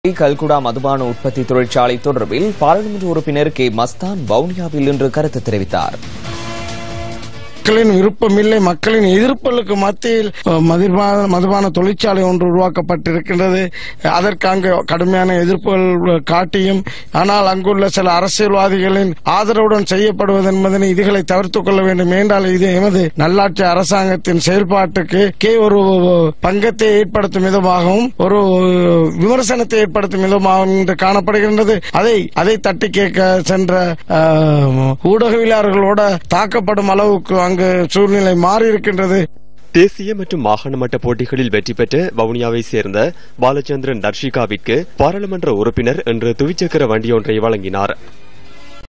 கல்குடா மதுபான உற்பத்தி தொழிற்சாலை தொடர்பில் பாராளுமன்ற உறுப்பினர் கே மஸ்தான் வவுனியாவில் இன்று கருத்து தெரிவித்தார் மக்களின் விருப்பமில்லை மக்களின் எதிர்ப்புகளுக்கு மத்தியில் அஹ், மதுபான மதுபான தொழிற்சாலை ஒன்று உருவாக்கப்பட்டிருக்கின்றது அதற்கு அங்கு கடுமையான எதிர்ப்புகள் காட்டியும் ஆனால் அங்குள்ள சில அரசியல்வாதிகளின் ஆதரவுடன் செய்யப்படுவது என்பதனை இதுகளை தவிர்த்துக் கொள்ள வேண்டும் என்றால் இது எமது நல்லாட்சி அரசாங்கத்தின் செயல்பாட்டுக்கு கே ஒரு பங்கத்தை ஏற்படுத்தும் விதமாகவும் ஒரு விமர்சனத்தை ஏற்படுத்தும் விதமாகவும் இன்று காணப்படுகின்றது அதை அதை தட்டி கேட்க சென்ற அஹ், ஊடகவியலாளர்களோட தாக்கப்படும் அளவுக்கு அங்கு சூழ்நிலை மாறி இருக்கின்றது தேசிய மற்றும் மாகாண மட்ட போட்டிகளில் வெற்றி பெற்ற வவுனியாவை சேர்ந்த பாலச்சந்திரன் தர்ஷிகாவிற்கு பாராளுமன்ற உறுப்பினர் இன்று துவிச்சக்கர வண்டியொன்றை வழங்கினார்